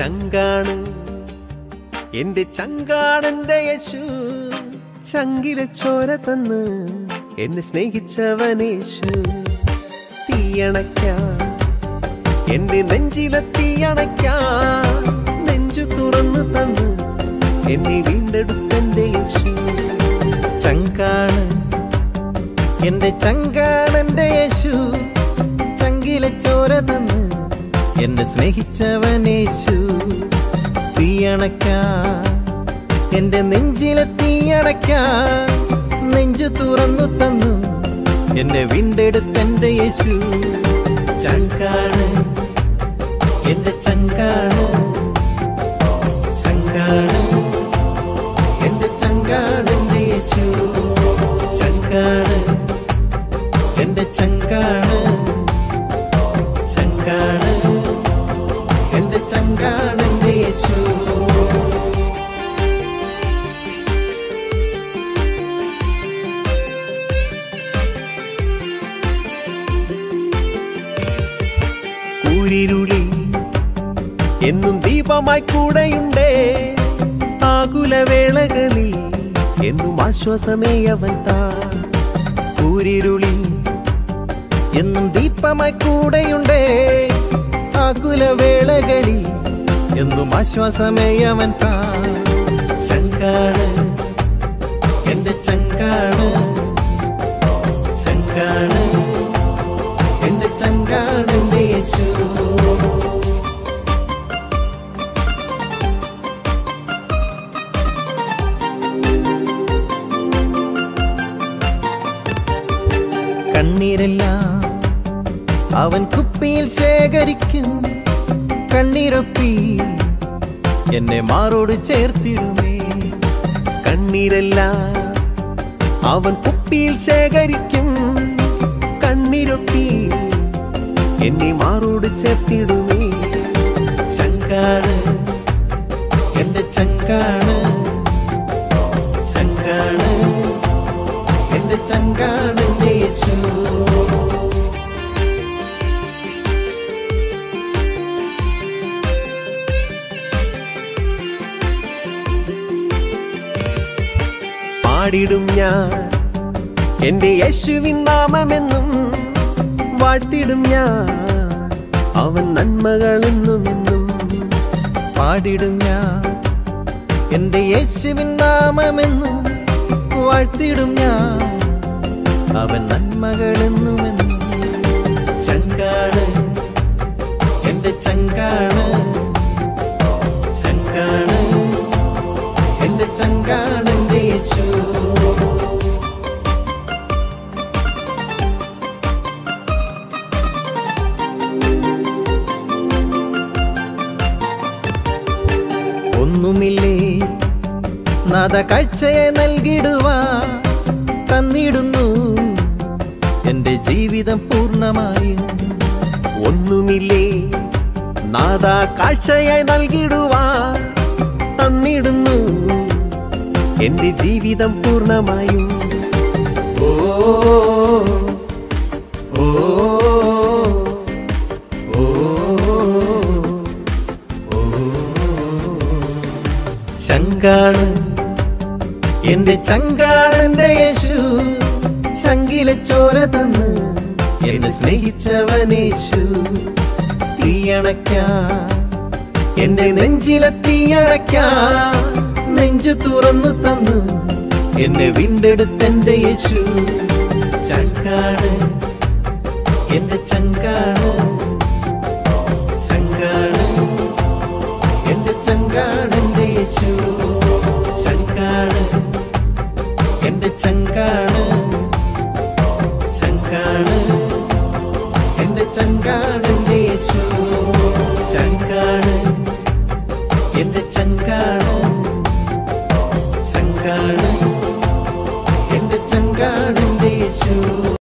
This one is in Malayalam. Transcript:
ചങ്കാണ് എന്റെ ചങ്കാണെന്റെ യേശു ചങ്കിലെ ചോര തന്ന് എന്നെ സ്നേഹിച്ചവനേശു തീയണയ്ക്കാം എന്റെ നെഞ്ചിലെ തീയണയ്ക്കാം നെഞ്ചു തുറന്നു തന്ന് എന്നെ വീണ്ടെടുത്തെന്റെ യേശു ചങ്കാണ് എന്റെ ചങ്കാണ് എന്റെ യേശു ചങ്കിലെ ചോര തന്ന് എന്നെ സ്നേഹിച്ചവനേശു തീയണക്ക എന്റെ നെഞ്ചിലെ തീയണക്ക നെഞ്ചു തുറന്നു തന്നു എന്നെ വീണ്ടെടുത്തെന്റെ യേശു ചങ്കാണ് എന്റെ ചങ്കാണ് ചങ്കാണ് എന്റെ ചങ്കാണ് എന്റെ യേശു ചങ്കാണ് എന്റെ ചങ്കാണ് ചങ്കാണ് എന്റെ ചങ്കാണ് എന്റെ യേശു കൂരിരുളി എന്നും ദീപമായി കൂടെയുണ്ടേ ആകുലവേളകളിൽ എന്നും ആശ്വാസമേ അവൻ താ കൂരിരുളി എന്നും ദീപമായി കൂടെയുണ്ടേ ആകുല വേളകളിൽ എന്നും ആശ്വാസമേ അവൻ താ ചങ്കാണ് എന്റെ ചങ്കാണ് ചങ്കാണ് എന്റെ ചങ്കാണ് എന്റെ യേശു കണ്ണീരെല്ലാം അവൻ കുപ്പിയിൽ ശേഖരിക്കും കണ്ണീരൊപ്പി എന്നെ മാറോട് ചേർത്തിടുമേ കണ്ണീരെല്ലാം അവൻ കുപ്പിയിൽ ശേഖരിക്കും കണ്ണീരൊട്ടി എന്നെ മാറോട് ചേർത്തിടുമേ ചങ്കാണ് എന്റെ ചങ്കാണ് ചങ്കാണ് എന്റെ ചങ്കാണ് എന്റെ യേശു പാടിടും ഞാൻ എന്റെ യേശുവിൻ നാമമെന്നും വാഴ്ത്തിടും ഞാൻ അവൻ നന്മകളെന്നും എന്നും പാടിടും ഞാൻ എന്റെ യേശുവിൻ നാമമെന്നും വാഴ്ത്തിടും ഞാൻ അവൻ നന്മകളെന്നുമെന്നും ചങ്കാണ് എന്റെ ചങ്കാണ് ചങ്കാണ് എന്റെ ചങ്കാണ് എന്റെ യേശു ഒന്നുമില്ലേ നാദ കാഴ്ചയെ നൽകിടുവാ തന്നിടുന്നു എന്റെ ജീവിതം പൂർണ്ണമായും ഒന്നുമില്ലേ നാദ കാഴ്ചയായി നൽകിടുവാ തന്നിടുന്നു എന്റെ ജീവിതം പൂർണ്ണമായും ഓ ഓ ഓ ചങ്കാണ് എന്റെ ചങ്കാണ് എന്റെ യേശു ചങ്കിലെ ചോര തന്ന് എന്നെ സ്നേഹിച്ചവനേശു തീയണക്ക എന്റെ നെഞ്ചിലെ തീയണക്ക നെഞ്ചു തുറന്നു തന്നു എന്നെ വീണ്ടെടുത്തെന്റെ യേശു ചങ്കാണ്